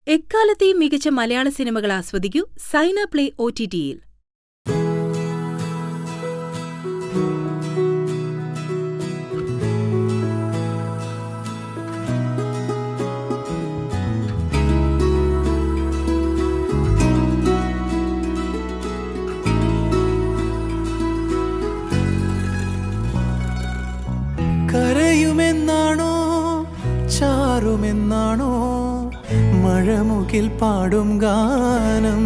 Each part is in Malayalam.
എക്കാലത്തെയും മികച്ച മലയാള സിനിമകൾ ആസ്വദിക്കൂ സൈന പ്ലേ ഒ ടി ടിയിൽ കരയുമെന്നാണോ ചാറുമെന്നാണോ മഴമുകിൽ പാടും ഗാനം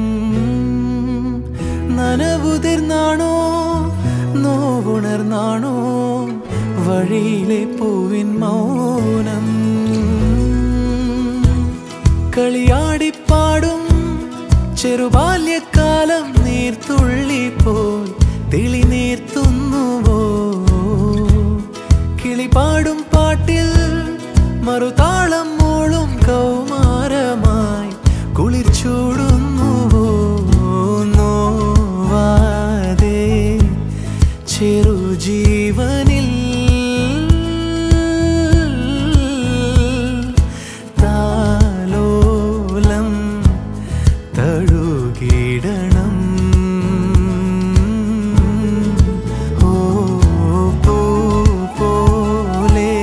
നനവുതിർന്നാണോ നോവുണർന്നാണോ വഴിയിലെ പൂവിൻ മൗനം കളിയാടിപ്പാടും ചെറുബാല്യക്കാലം നീർത്തുള്ളി പോൽ തെളിനീർത്തുന്നുവോ കിളിപാടും പാട്ടിൽ മറുതാളം മൂളും കൗമാരമായി കുളിർ ചൂടുന്നുവോ നോവാതെ ചെറുജീവനിൽ താലോലം തഴുകിടണം ഓ പൂ പോലെ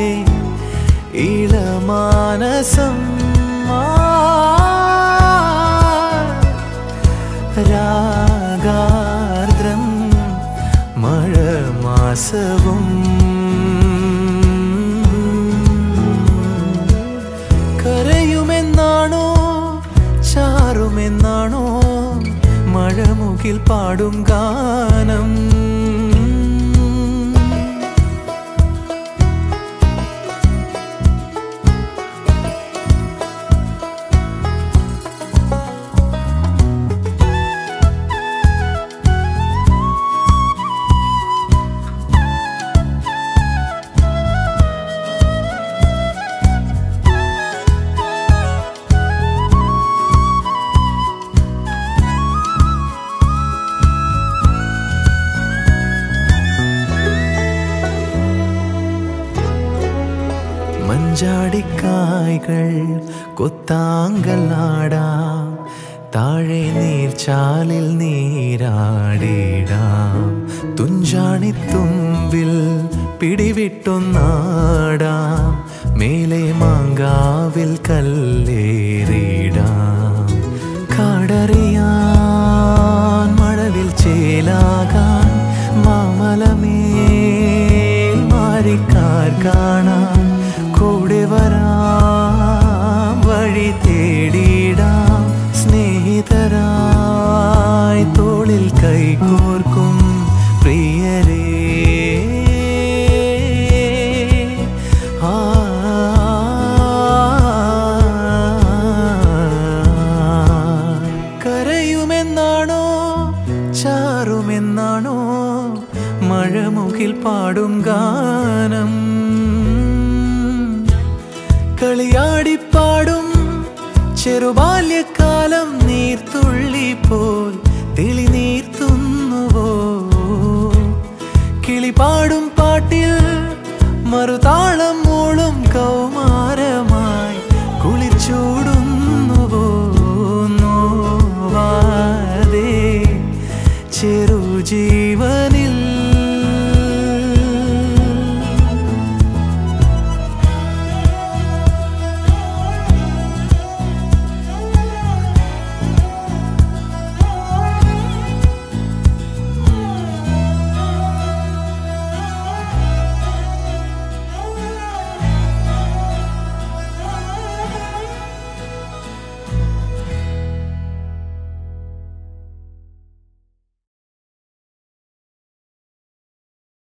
ഇളമാനസം ആ, രാഗാർദ്രം മഴമാസവും കരയുമെന്നാണോ ചാറുമെന്നാണോ മഴമുകിൽ പാടും ഗാനം മഞ്ചാടിക്കായ്കൾ കൊത്താങ്കലാടാം താഴെ നീർച്ചാലിൽ നീരാടിടാം തുഞ്ചാണിത്തുമ്പിൽ പിടിവിട്ടൊന്നാടാം മേലെ മാങ്കാവിൽ കല്ലേറിടാം കാടറിയാൻ മഴവിൽ ചേലാകാൻ മാമലമേൽ മാറിക്കാർ കാണാൻ കൂടെ വരാം വഴി തേടിടാം സ്നേഹിതരായി തോളിൽ കൈകോർക്കും പ്രിയരേ ആ കരയുമെന്നാണോ ചാറുമെന്നാണോ മഴമുകിൽ പാടും ഗാനം കളിയാടിപ്പാടും ചെറുബാല്യക്കാലം നീർത്തുള്ളി പോൽ